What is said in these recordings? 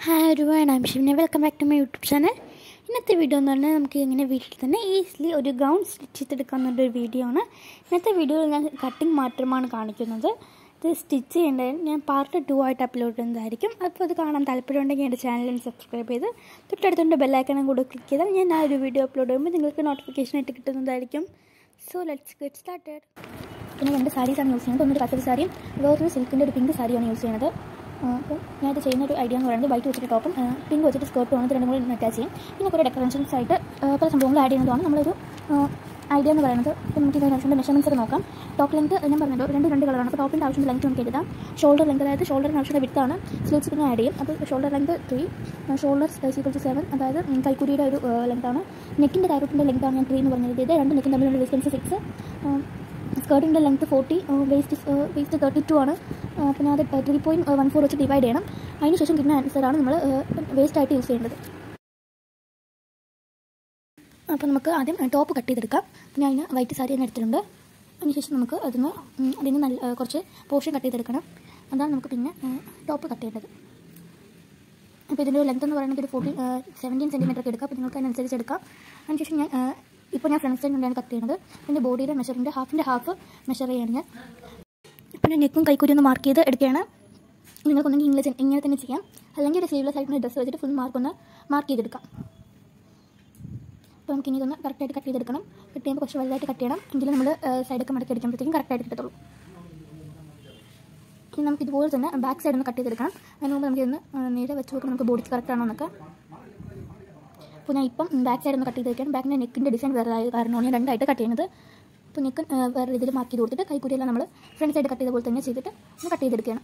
hi ഒരുപാട് ഐം ഷിവിനെ welcome back to my YouTube channel ഇന്നത്തെ വീഡിയോ എന്ന് പറഞ്ഞാൽ നമുക്ക് ഇങ്ങനെ വീട്ടിൽ തന്നെ ഈസിലി ഒരു ഗൗൺ സ്റ്റിച്ച് ചെയ്തെടുക്കാവുന്ന ഒരു വീഡിയോ ആണ് ഇന്നത്തെ വീഡിയോയിൽ ഞാൻ കട്ടിങ് മാത്രമാണ് കാണിക്കുന്നത് ഇത് സ്റ്റിച്ച് ചെയ്യേണ്ടത് ഞാൻ പാർട്ട് ടു ആയിട്ട് അപ്ലോഡ് ചെയ്യുന്നതായിരിക്കും അപ്പോൾ അത് കാണാൻ താല്പര്യമുണ്ടെങ്കിൽ എൻ്റെ ചാനലിൽ സബ്സ്ക്രൈബ് ചെയ്ത് തൊട്ടടുത്തുണ്ട് ബെല്ലൈക്കണും കൂടെ ക്ലിക്ക് ചെയ്താൽ ഞാൻ ആ ഒരു വീഡിയോ അപ്ലോഡ് ചെയ്യുമ്പോൾ നിങ്ങൾക്ക് നോട്ടിഫിക്കേഷൻ ആയിട്ട് കിട്ടുന്നതായിരിക്കും സോ ലെറ്റ്സ് ഗെറ്റ് സ്റ്റാർട്ടഡ് പിന്നെ രണ്ട് സാരീസാണ് യൂസ് ചെയ്യുന്നത് ഒന്നൊരു കസൽ സാരിയും വേറൊരു സിൽക്കിൻ്റെ ഒരു പിങ്ക് സാരിയാണ് യൂസ് ചെയ്യുന്നത് അപ്പോൾ ഞാനത് ചെയ്യുന്ന ഒരു ഐഡിയ എന്ന് പറയുന്നത് വൈറ്റ് വെച്ചിട്ട് ടോപ്പും പിങ്ക് വെച്ചിട്ട് സ്കേർട്ടും ആണ് ഇത് രണ്ടും കൂടി അറ്റാച്ച് ചെയ്യും പിന്നെ കുറേ ഡെക്കറേഷൻസ് ആയിട്ട് ആ, പല സംഭവങ്ങൾ ആഡ് ചെയ്യുന്നതാണ് നമ്മളൊരു ഐഡിയ എന്ന് പറയുന്നത് ഇപ്പോൾ നമുക്ക് ഇതിൻ്റെ ആവശ്യമുള്ള മെഷർമെൻറ്റ്സ് ഒക്കെ നോക്കാം ടോപ്പ് ലെങ്ത് ഞാൻ പറഞ്ഞല്ലോ രണ്ട് രണ്ട് കളറാണ് അപ്പോൾ ടോപ്പിൻ്റെ ആവശ്യമുള്ള ലെങ്ത് നമുക്ക് എഴുതാം ഷോൾഡർ ലെങ്ത് അതായത് ഷോൾഡറിന് ആവശ്യമുള്ള വിടുത്താണ് സ്ലീവ്സ് പിന്നെ ആഡ് ചെയ്യും അപ്പോൾ shoulder length three shoulder equal to seven അതായത് ഉം, കൈക്കുരിയുടെ ഒരു ലെങ്താണ് നെക്കിൻ്റെ കൈറൂട്ടിൻ്റെ ലെങ്താണ് ഞാൻ ത്രീ എന്ന് പറഞ്ഞത് ഇത് രണ്ട് നെക്കിൻ തമ്മിലുള്ള ഡിസ്റ്റൻസ് സിക്സ് സ്കേർട്ടിൻ്റെ length forty waist waist thirty two ആണ് ആ, പിന്നെ അത് ത്രീ പോയിൻറ്റ് വൺ ഫോർ വെച്ച് ഡിവൈഡ് ചെയ്യണം അതിന് ശേഷം കിട്ടുന്ന ആൻസറാണ് നമ്മൾ വേസ്റ്റ് ആയിട്ട് യൂസ് ചെയ്യേണ്ടത് അപ്പോൾ നമുക്ക് ആദ്യം ടോപ്പ് കട്ട് ചെയ്തെടുക്കാം പിന്നെ അതിന് വൈറ്റ് സാരി തന്നെ എടുത്തിട്ടുണ്ട് അതിനുശേഷം നമുക്ക് അതിന് ഉം, അതിന് നല്ല ആ, കുറച്ച് പോർഷൻ കട്ട് ചെയ്തെടുക്കണം അതാണ് നമുക്ക് പിന്നെ ടോപ്പ് കട്ട് ചെയ്യേണ്ടത് അപ്പോൾ ഇതിൻ്റെ ലെങ്ത് എന്ന് പറയുന്നത് ഒരു ഫോർട്ടി സെവൻറ്റീൻ സെൻറ്റിമീറ്റർ ഒക്കെ എടുക്കാം അപ്പോൾ നിങ്ങൾക്ക് അതിനനുസരിച്ച് എടുക്കാം അതിനുശേഷം ഞാൻ ആ, ഇപ്പോൾ ഞാൻ ഫ്രണ്ട് സൈഡ് കൊണ്ടാണ് കട്ട് ചെയ്യുന്നത് എൻ്റെ ബോഡിയുടെ മെഷറിൻ്റെ ഹാഫിൻ്റെ ഹാഫ് മെഷർ ചെയ്യാണ് ഞാൻ ഇപ്പോൾ ഞാൻ നെക്കും കൈക്കൂരി ഒന്ന് മാർക്ക് ചെയ്ത് എടുക്കുകയാണ് നിങ്ങൾക്കൊന്നെങ്കിൽ ഇംഗ്ലീഷ് ഇങ്ങനെ തന്നെ ചെയ്യാം അല്ലെങ്കിൽ ഒരു സ്ലീവ്ലെസ് ആയിട്ട് ഡ്രസ്സ് വെച്ചിട്ട് ഫുൾ മാർക്ക് ഒന്ന് മാർക്ക് ചെയ്തെടുക്കാം അപ്പോൾ നമുക്ക് ഇനി ഇതൊന്ന് കറക്റ്റായിട്ട് കട്ട് ചെയ്തെടുക്കണം കട്ട് ചെയ്യുമ്പോൾ കുറച്ച് വലുതായിട്ട് കട്ട് ചെയ്യണം എങ്കിലും നമ്മൾ സൈഡൊക്കെ മടക്കി അടിക്കുമ്പോഴത്തേക്കും കറക്റ്റായിട്ട് കിട്ടത്തുള്ളൂ ഇനി നമുക്ക് ഇതുപോലെ തന്നെ ബാക്ക് സൈഡ് ഒന്ന് കട്ട് ചെയ്തെടുക്കണം അതിന് മുമ്പ് നമുക്ക് ഇതൊന്ന് നേരെ വെച്ച് നോക്കാം നമുക്ക് ബോഡിക്ക് കറക്റ്റ് ആണോ എന്നൊക്കെ അപ്പോൾ ഞാൻ ഇപ്പം ബാക്ക് സൈഡ് ഒന്ന് കട്ട് ചെയ്ത് വെക്കണം ബാക്കിൻ്റെ നെക്കിൻ്റെ ഡിസൈൻ വേറെ ആയ കാരണമാണ് ഞാൻ രണ്ടായിട്ട് കട്ട് ചെയ്യുന്നത് അപ്പോൾ നെക്ക് വേറെ രീതിയിൽ മാർക്ക് ചെയ്ത് കൊടുത്തിട്ട് കൈക്കൂരിയെല്ലാം നമ്മൾ ഫ്രണ്ട് സൈഡ് കട്ട് ചെയ്ത പോലെ തന്നെ ചെയ്തിട്ട് ഒന്ന് കട്ട് ചെയ്തെടുക്കുകയാണ്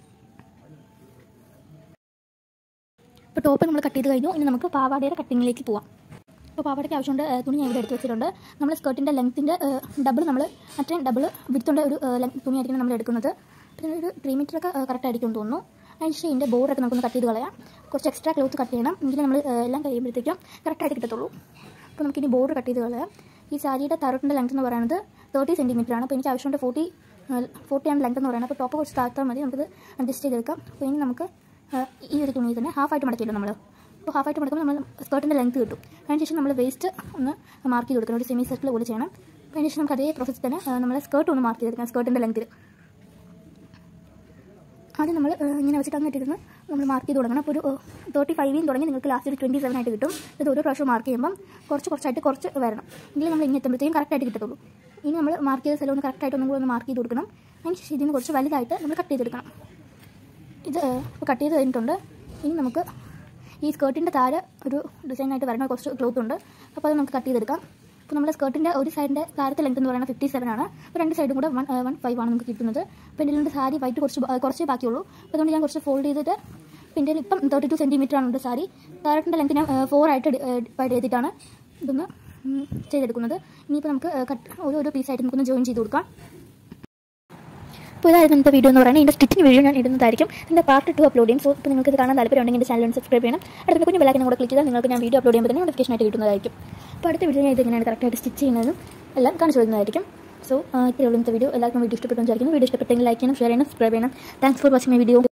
ഇപ്പോൾ ടോപ്പ് നമ്മൾ കട്ട് ചെയ്ത് കഴിഞ്ഞു ഇനി നമുക്ക് പാവാടയുടെ കട്ടിങ്ങിലേക്ക് പോവാം അപ്പോൾ പാവാടയ്ക്ക് ആവശ്യമുണ്ട് ഏഹ്, തുണി ഞാൻ ഇവിടെ എടുത്ത് വെച്ചിട്ടുണ്ട് നമ്മൾ സ്കേർട്ടിൻ്റെ ലെങ്ത്തിൻ്റെ ഡബിൾ നമ്മൾ അത്രയും ഡബിൾ വിടുത്തുള്ള ഒരു ലെങ്ത് തുണിയായിരിക്കും നമ്മൾ എടുക്കുന്നത് പിന്നെ ഒരു ത്രീ മീറ്റർ ഒക്കെ കറക്റ്റ് ആയിരിക്കും എന്ന് തോന്നുന്നു അതിനുശേഷം ഇതിൻ്റെ ബോർഡൊക്കെ നമുക്കൊന്ന് കട്ട് ചെയ്ത് കളയാം കുറച്ച് എക്സ്ട്രാ ക്ലോത്ത് കട്ട് ചെയ്യണം എങ്കിലും നമ്മൾ ഏഹ്, എല്ലാം കഴിയുമ്പോഴത്തേക്കും കറക്റ്റായിട്ട് കിട്ടത്തുള്ളൂ അപ്പോൾ നമുക്കിനി ബോർഡർ കട്ട് ചെയ്ത് കളയാം ഈ സാരിയുടെ തറോട്ടിൻ്റെ ലെങ്ത് എന്ന് പറയുന്നത് തേർട്ടി സെൻറ്റിമീറ്റർ ആണ് അപ്പോൾ എനിക്ക് ആവശ്യമുണ്ട് ഫോർട്ടി ഫോർട്ടി ആണ് ലെങ്ത് എന്ന് പറയുന്നത് അപ്പോൾ ടോപ്പ് കുറച്ച് താഴ്ത്താൽ മതി നമുക്കത് അഡ്ജസ്റ്റ് ചെയ്തെടുക്കാം അപ്പോൾ ഇനി നമുക്ക് ആ, ഈ ഒരു തുണി തന്നെ ഹാഫായിട്ട് മടക്കിയിടും നമ്മൾ അപ്പോൾ ഹാഫായിട്ട് മടക്കുമ്പോൾ നമ്മൾ സ്കേർട്ടിൻ്റെ ലെങ്ത് കിട്ടും അതിനുശേഷം നമ്മൾ വേസ്റ്റ് ഒന്ന് മാർക്ക് ചെയ്ത് കൊടുക്കണം ഒരു സെമി സർക്കിൾ പോലെ ചെയ്യണം അപ്പോൾ അതിനുശേഷം നമുക്ക് അതേ പ്രോസസ്സ് തന്നെ നമ്മൾ സ്കേർട്ട് ഒന്ന് മാർക്ക് ചെയ്തെടുക്കണം സ്കേർട്ടിൻ്റെ ലെങ്ത്തിൽ ആദ്യം നമ്മൾ ഇങ്ങനെ വെച്ചിട്ട് അങ്ങ് ഇട്ടിരുന്ന് നമ്മൾ മാർക്ക് ചെയ്ത് തുടങ്ങണം അപ്പോൾ ഒരു തേർട്ടി ഫൈവിൽ തുടങ്ങി നിങ്ങൾക്ക് ലാസ്റ്റ് ഒരു ട്വൻറ്റി സെവൻ ആയിട്ട് കിട്ടും ഇത് ഓരോ പ്രാവശ്യം മാർക്ക് ചെയ്യുമ്പം കുറച്ച് കുറച്ചായിട്ട് കുറച്ച് വരണം എങ്കിലും നമ്മൾ ഇങ്ങനെ എത്തുമ്പോഴത്തേക്കും കറക്റ്റായിട്ട് കിട്ടത്തുള്ളൂ ഇനി നമ്മൾ മാർക്ക് ചെയ്ത സ്ഥലം ഒന്ന് കറക്റ്റായിട്ട് ഒന്നും കൂടി ഒന്ന് മാർക്ക് ചെയ്ത് കൊടുക്കണം അതിനുശേഷം ഇതിന് കുറച്ച് വലുതായിട്ട് നമ്മൾ കട്ട് ചെയ്തെടുക്കണം ഇത് ഇപ്പോൾ കട്ട് ചെയ്ത് കഴിഞ്ഞിട്ടുണ്ട് ഇനി നമുക്ക് ഈ സ്കേർട്ടിൻ്റെ താഴെ ഒരു ഡിസൈനായിട്ട് വരണ കുറച്ച് ക്ലോത്ത് ഉണ്ട് അപ്പോൾ അത് നമുക്ക് കട്ട് ചെയ്തെടുക്കാം അപ്പോൾ നമ്മുടെ സ്കേർട്ടിൻ്റെ ഒരു സൈഡിൻ്റെ താഴത്തെ ലെങ്ത് എന്ന് പറയുന്നത് ഫിഫ്റ്റി സെവൻ ആണ് അപ്പോൾ രണ്ട് സൈഡും കൂടെ വൺ വൺ ഫൈവ് ആണ് നമുക്ക് കിട്ടുന്നത് അപ്പോൾ എൻ്റെ രണ്ട് സാരി വൈറ്റ് കുറച്ച് ബ- കുറച്ചേ ബാക്കിയുള്ളൂ അപ്പോൾ അതുകൊണ്ട് ഞാൻ കുറച്ച് ഫോൾഡ് ചെയ്തിട്ട് പിന്നെ ഇതിൽ ഇപ്പം തേർട്ടി ടു സെൻറ്റിമീറ്റർ ആണ് എൻ്റെ സാരി താഴത്തിൻ്റെ ലെങ്ത് ഞാൻ ഫോർ ആയിട്ട് ഡിവൈഡ് ചെയ്തിട്ടാണ് ഇതൊന്ന് ഉം, ചെയ്തെടുക്കുന്നത് ഇനിയിപ്പോൾ നമുക്ക് കട്ട് ഓരോ പീസായിട്ട് നമുക്കൊന്ന് ജോയിൻ ചെയ്ത് കൊടുക്കാം അപ്പോൾ ഇതായിരുന്നു ഇന്നത്തെ വീഡിയോ എന്ന് പറയുന്നത് ഇതിൻ്റെ സ്റ്റിച്ചിങ് വീഡിയോ ഞാൻ ഇടുന്നതായിരിക്കും ഇതിൻ്റെ പാർട്ട് ടു അപ്ലോഡ് ചെയ്യും സോ ഇപ്പോൾ നിങ്ങൾക്ക് ഇത് കാണാൻ താല്പര്യമുണ്ടെങ്കിൽ എൻ്റെ ചാനൽ സബ്സ്ക്രൈബ് ചെയ്യണം അടുത്ത കുഞ്ഞു ബെല്ലൈക്കനും കൂടെ ക്ലിക്ക് ചെയ്താൽ നിങ്ങൾക്ക് ഞാൻ വീഡിയോ അപ്ലോഡ് ചെയ്യുമ്പോൾ തന്നെ നോട്ടിഫിക്കേഷൻ ആയിട്ട് കിട്ടുന്നതായിരിക്കും അപ്പോൾ അടുത്ത വീഡിയോ ഞാൻ ഇതെങ്ങനെയാണ് കറക്റ്റായിട്ട് സ്റ്റിച്ച് ചെയ്യുന്നതും എല്ലാം കാണിച്ചു വരുന്നതായിരിക്കും സോ ഇത്രയുള്ള ഇന്നത്തെ വീഡിയോ എല്ലാവർക്കും വീഡിയോ ഇഷ്ടപ്പെട്ടു വിചാരിക്കുന്നു വീഡിയോ ഇഷ്ടപ്പെട്ടെങ്കിൽ ലൈക്ക് ചെയ്യണം ഷെയർ ചെയ്യണം സബ്സ്ക്രൈബ് ചെയ്യണം thanks for watching my video